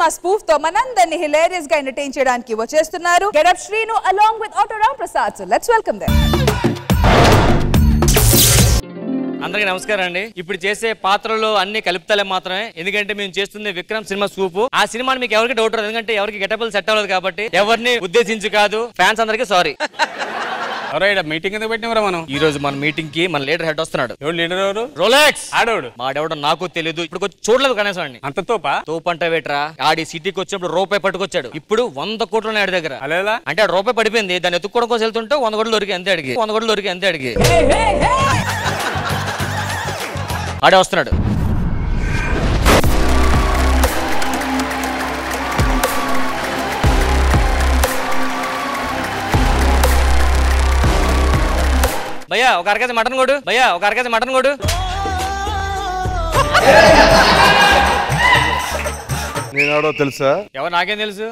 Cinema spoof తో మనందరినీ hilarious గా ఎంటర్టైన్ చేయడానికి వచ్చేస్తున్నారు Getup Srinu along with auto Ram Prasad so let's welcome them అందరికీ నమస్కారం అండి ఇప్పుడు చేసే పాత్రలు అన్ని కలుపుతలే మాత్రమే ఎందుకంటే మేము చేస్తుంది విక్రమ్ సినిమా సూపు ఆ సినిమాని మీకు ఎవరికి డౌట్ రాదు ఎందుకంటే ఎవరికి గెటబుల్ సెట్ అవ్వలేదు కాబట్టి ఎవరిని ఉద్దేశించి కాదు ఫ్యాన్స్ అందరికీ సారీ ఎవరో ఈడ మీటింగ్ ఎందుకు పెట్టినవరా మనం ఈ రోజు మన మీటింగ్ కి మన లీడర్ హెడ్ వస్తున్నాడు ఎవరు లీడర్ ఎవరు రోలెక్స్ ఆడోడు మాడెవడో నాకు తెలియదు ఇప్పుడు కొంచెం చూడలేదు కనీసం అండి అంత తోపా తోపంట వేట్రా ఆడి సిటీకి వచ్చినప్పుడు రూపాయి పట్టుకొచ్చాడు ఇప్పుడు వంద కోట్లు ఉన్నాయి ఆడి దగ్గర అలేలా అంటే ఆడు రూపాయి పడిపోయింది దాన్ని ఎత్తుక్కోవడం కోసం వెళ్తుంటే వంద కోట్లు దొరికి అంతే అడిగి వంద కోట్లు దొరికి అంతే అడిగి ఆడే వస్తున్నాడు భయ్యా ఒక అరకేజీ మటన్ కొడు భయ్యా ఒక అరకేజీ మటన్ కొడు నేనాడో తెలుసా ఎవరు నాకేం తెలుసు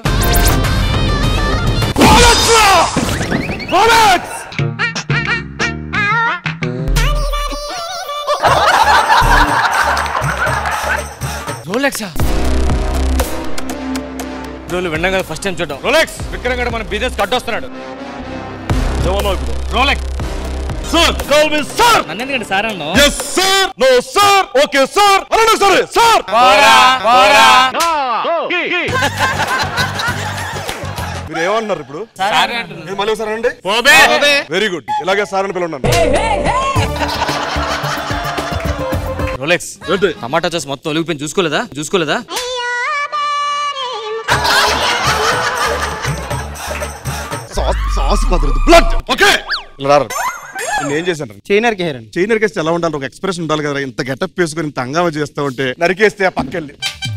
రోలెక్సా రోజులు విన్నాం కదా ఫస్ట్ టైం చూద్దాం రోలెక్స్ విక్రమ్ గడ మన బిజినెస్ కట్టొస్తున్నాడు Rolex sir call me sir నన్ను ఎందుకంటే సార్ అన్నా yes sir no sir okay sir అనండి సార్ సార్ పోరా పోరా మీరు ఏమన్నారు ఇప్పుడు సార్ అంటున్నా. మీరు మళ్ళీ ఒకసారి అనండి పోబే వెరీ గుడ్ ఇలాగే సార్ అని పిలవన్నాను రోలెక్స్ ఏంటి టమాటా చూసి మొత్తం ఒలిగిపోయింది చూసుకోలేదా చూసుకోలేదా సాస్ సాస్ కుదరదు బ్లడ్ ఓకే ఇలా రారు నేను ఏం చేశాను చైన్ నరికేయారండి చైన్ నరికేస్తే ఎలా ఉండాలి ఒక ఎక్స్ప్రెషన్ ఉండాలి కదా ఇంత గెటప్ వేసుకొని ఇంత హంగామా చేస్తూ ఉంటే నరికేస్తే ఆ పక్కెళ్ళి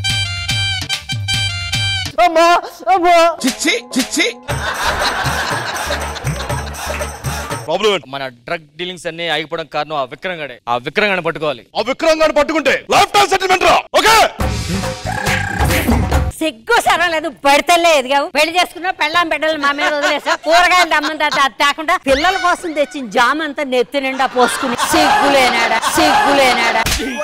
ప్రాబ్లం ఏంటి మన డ్రగ్ డీలింగ్స్ అన్ని ఆగిపోవడం కారణం ఆ విక్రమ్ గడే ఆ విక్రమ్ గడిని పట్టుకోవాలి ఆ విక్రమ్ గారిని పట్టుకుంటే లైఫ్ టైం సెటిల్మెంట్ రా ఓకే సిగ్గు సరం లేదు పడితేలే ఎదిగావు పెళ్లి చేసుకున్నా పెళ్ళాం బిడ్డలు మా మీద వదిలేసావు కూరగాయలు దమ్మంతా అది తేకుండా పిల్లల కోసం తెచ్చిన జామ్ అంతా నెత్తి నిండా పోసుకుని సిగ్గులేనాడా సిగ్గులేనాడా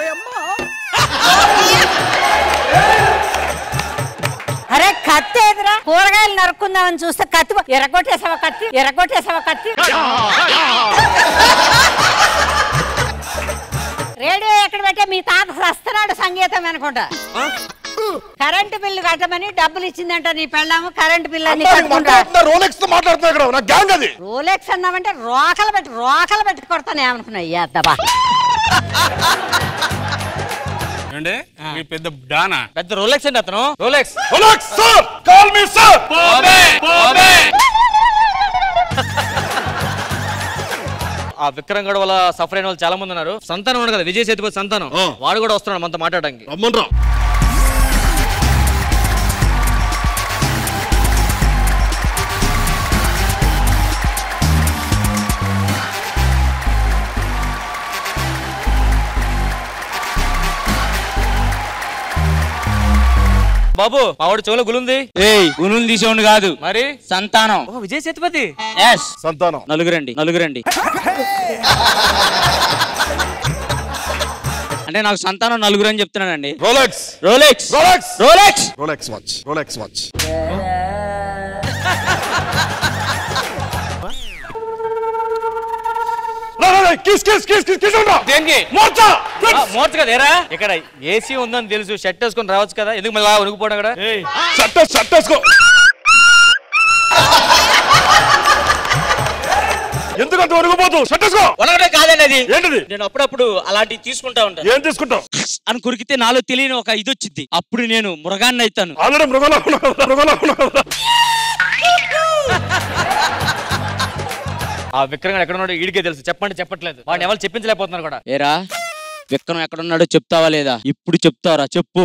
అరే కత్తి ఎదురా కూరగాయలు నరుక్కుందామని చూస్తే కత్తి ఎరగొట్టేసావా కత్తి ఎరగొట్టేసావా కత్తి రేడియో ఎక్కడ పెట్టే మీ తాత సస్తున్నాడు సంగీతం అనుకుంటా కరెంటు బిల్లు కట్టమని డబ్బులు ఇచ్చిందంట నీ పెళ్ళాము కరెంటు బిల్లు అన్ని కట్టుకుంటా రోలెక్స్ తో మాట్లాడుతున్నా ఇక్కడ నా గ్యాంగ్ అది రోలెక్స్ అన్నామంటే రోకలు పెట్టి రోకలు పెట్టి కొడతానే అనుకున్నా అద్దబా ఏంటి మీ పెద్ద డానా పెద్ద రోలెక్స్ అండి అతను Rolex Rolex sir call me sir ఆ విక్రమ్ గడ వల్ల సఫర్ అయిన వాళ్ళు చాలా మంది ఉన్నారు సంతానం ఉన్నాడు కదా విజయ్ సేతుపతి సంతానం ఆ. వాడు కూడా వస్తున్నాడు మనతో మాట్లాడడానికి రమ్మండ్రా బాబు మా వాడు చెవులో గులుంది ఏయ్ గుణులు తీసేవాడు కాదు మరి సంతానం ఓ విజయ్ సేతుపతి ఎస్ సంతానం నలుగురండి నలుగురండి అంటే నాకు సంతానం నలుగురు అని చెప్తున్నానండి Rolex Rolex Rolex Rolex Rolex watch Rolex watch kiss kiss kiss kiss kiss ఉండరా దేనికి మోర్చా మోర్చు కదా ఏరా ఇక్కడ ఏసీ ఉందని తెలుసు షర్ట్ వేసుకొని రావచ్చు కదా ఎందుకు మళ్ళీ ఉనికిపోవడం అక్కడ షర్ట్ షర్ట్ వేసుకో ఎందుకంటే ఒరిగిపోతు షర్ట్ వేసుకో ఒనగడే కాదండి అది ఏంటిది నేను అప్పుడప్పుడు అలాంటివి తీసుకుంటా ఉంటాను ఏం తీసుకుంటావు అని కురికితే నాలో తెలియని ఒక ఇది వచ్చింది అప్పుడు నేను మృగాన్ని అవుతాను ఆల్రెడీ మృగంలో ఉన్నావు కదా, మృగంలో ఉన్నావు కదా. ఆ విక్రమ్ గడ ఎక్కడ ఉన్నాడో ఈడికే తెలుసు చెప్పండి చెప్పట్లేదు వాడిని ఎవరు చెప్పించలేకపోతున్నారు కూడా ఏరా విక్రమ్ ఎక్కడున్నాడో చెప్తావా లేదా ఇప్పుడు చెప్తావరా చెప్పు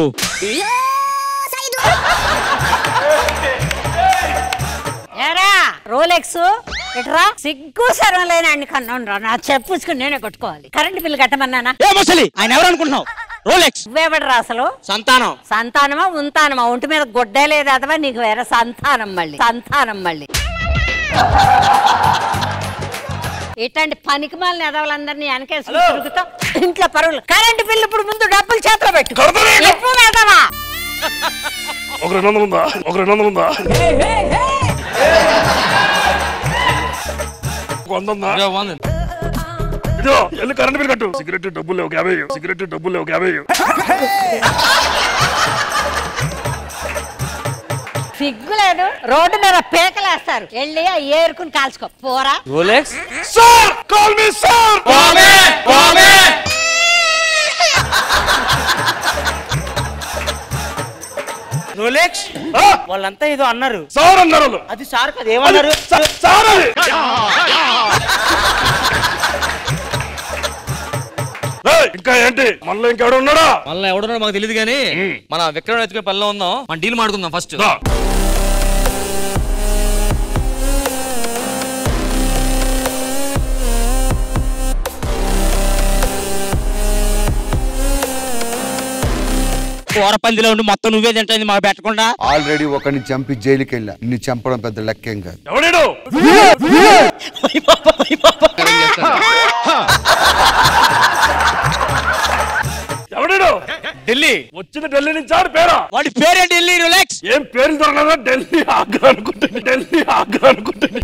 ఏరా రోలెక్స్ ఇట్రా సిగ్గు సర్వం లేని అన్ని కన్నాను రా నా చెప్పుకుని నేనే కొట్టుకోవాలి కరెంటు బిల్లు కట్టమన్నానా ఏ ముసలి ఆయన ఎవరు అనుకుంటున్నావు రోలెక్స్ నువ్వెవడరా అసలు సంతానం సంతానమా ఉంటానమా ఒంటి మీద గుడ్డే లేదు అదవా నీకు వేరే సంతానం మళ్ళీ సంతానం మళ్ళీ ఇట్లాంటి పనికిమాలిన ఎదవలందరినీ వెనకేసి తిరుగుతాం ఇంట్లో పరువులు కరెంటు బిల్లు ఇప్పుడు ముందు డబ్బులు చేతిలో పెట్టు కడతలేదు. ఎప్పుడు పెడతావా ఒక రెండు వందలు ఉందా ఒక రెండు వందలు ఉందా ఒక వంద ఉందా ఇదిగో వంద. ఇదో వెళ్ళి కరెంట్ బిల్ కట్టు సిగరెట్ డబ్బులు లేవు యాభై సిగరెట్ డబ్బులు లేవు యాభై సిగ్గులేదు రోడ్డు మీద పేకలేస్తారు వెళ్ళి ఆ ఏరుకుని కాల్చుకో పోరా Rolex sir call me sir Rolex వాళ్ళంతా ఏదో అన్నారు సార్ అన్నారు వాళ్ళు. అది సార్ కదా ఏమన్నారు సా- సార్ అది. ఏయ్, ఇంకా ఏంటి మళ్ళీ ఇంకెవడు ఉన్నాడా మళ్ళీ ఎవడున్నాడో మాకు తెలియదు కానీ మన విక్రమ్ ఎత్తుకునే పనిలో ఉందాం మన డీల్ మాడుకుందాం ఫస్ట్ దా. కూర పందిలో ఉండి మొత్తం నువ్వే తింటుంది మాకు పెట్టకుండా ఆల్రెడీ ఒకరిని చంపి జైలుకి వెళ్ళా నిన్ను చంపడం పెద్ద లెక్కేం కాదు ఎవడీడు ఎవడీడు ఢిల్లీ వచ్చింది ఢిల్లీ నుంచి ఆడు పేరా వాడి పేరే ఢిల్లీ రిలాక్స్ ఏం పేరు దొరకదా ఢిల్లీ ఆగ్రా అనుకుంటుంది ఢిల్లీ ఆగ్రా అనుకుంటుంది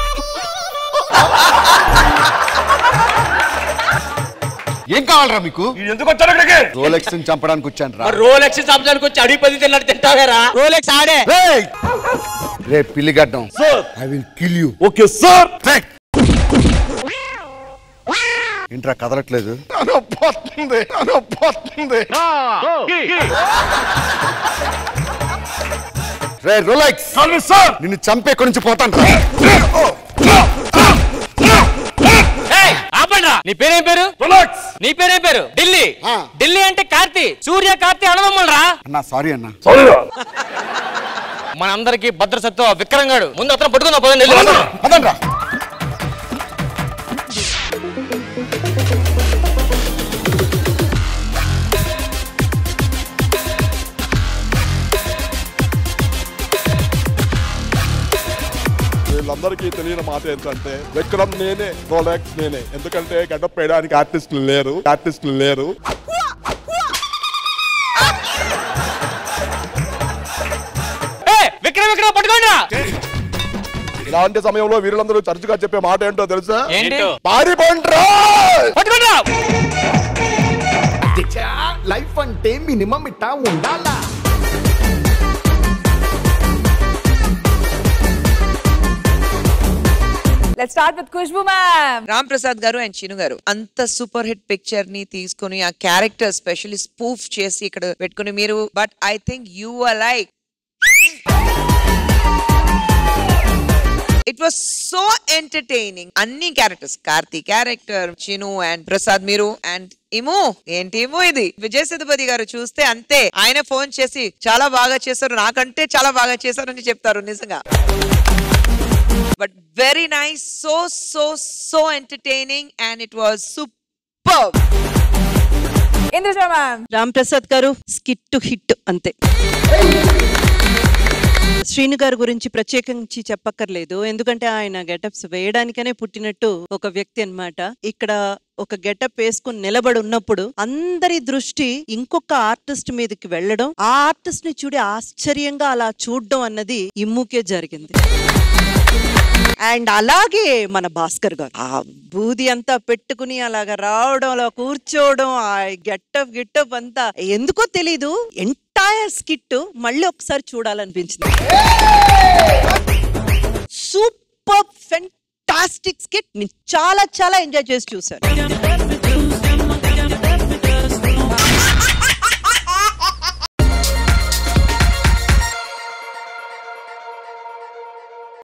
ఏం కావాలరా మీకు వీడు ఎందుకు వచ్చారు ఇక్కడికి రోలెక్స్ ని చంపడానికి వచ్చాను రా రోలెక్స్ సంవత్సరానికి వచ్చి అడిగి పది తిన్నట్టు తింటావేరా రోలెక్స్ ఆడే రే పిల్లిగడ్డం I will kill you okay sir ఏంట్రా కదలట్లేదు పోతుంది పోతుంది రే రోలెక్స్ సార్ నిన్ను చంపే ఎక్కడి నుంచి పోతాను ఏయ్, ఆపండ్రా నీ పేరేం పేరు రిలాక్స్ నీ పేరేం పేరు ఢిల్లీ ఆ. ఢిల్లీ అంటే కార్తీ సూర్య కార్తీ అన్నదమ్ములరా అన్నా సారీ అన్నా సారీరా మనందరికి భద్ర సత్వ విక్రమ్ గాడు ముందు అతను పట్టుకుందాం పదండి వెళ్ళి. పదండ్రా వీళ్ళందరికీ తెలియని మాట ఏంటంటే విక్రమ్ నేనే రోలెక్స్ నేనే ఎందుకంటే గడ్డప్ వేయడానికి ఆర్టిస్టులు లేరు ఆర్టిస్టులు లేరు ఏయ్, విక్రమ్ విక్రమ్ పట్టుకోండి ఇలాంటి సమయంలో వీరులందరూ తరచుగా చెప్పే మాట ఏంటో తెలుసా ఏంటి పారిపోండ్రా పట్టుకోండి లైఫ్ అంటే మినిమం ఇట్టా ఉండాలా let's start with Khushbu ma'am Ram Prasad గారు అండ్ చిను గారు అంత సూపర్ హిట్ పిక్చర్ ని తీసుకొని ఆ క్యారెక్టర్ స్పెషల్లీ స్పూఫ్ చేసి ఇక్కడ పెట్టుకుని మీరు but I think you are like it was so entertaining అన్ని characters Karthi character Chinu and Prasad మీరు అండ్ ఇము ఏంటి ఇము ఇది విజయ్ సేతుపతి గారు చూస్తే అంతే ఆయన ఫోన్ చేసి చాలా బాగా చేశారు నాకంటే చాలా బాగా చేశారు అని చెప్తారు నిజంగా but very nice so so so entertaining and it was super Indraja ma'am Ram Prasad గారు స్కిట్ టు హిట్ అంతే శ్రీను గారి గురించి ప్రత్యేకించి చెప్పక్కర్లేదు ఎందుకంటే ఆయన గెటప్స్ వేయడానికనే పుట్టినట్టు ఒక వ్యక్తి అన్నమాట ఇక్కడ ఒక గెటప్ వేసుకుని నిలబడి ఉన్నప్పుడు అందరి దృష్టి ఇంకొక ఆర్టిస్ట్ మీదకి వెళ్ళడం ఆ ఆర్టిస్ట్ ని చూడి ఆశ్చర్యంగా అలా చూడడం అన్నది ఇమ్ముకే జరిగింది అండ్ అలాగే మన భాస్కర్ గారు ఆ బూది అంతా పెట్టుకుని అలాగా రావడం అలా కూర్చోవడం ఆ గెట్టప్ గిట్టప్ అంతా ఎందుకో తెలీదు ఎంటైర్ స్కిట్ మళ్ళీ ఒకసారి చూడాలనిపించింది సూపర్ ఫెంటాస్టిక్ స్కిట్ నేను చాలా చాలా ఎంజాయ్ చేసి చూసాను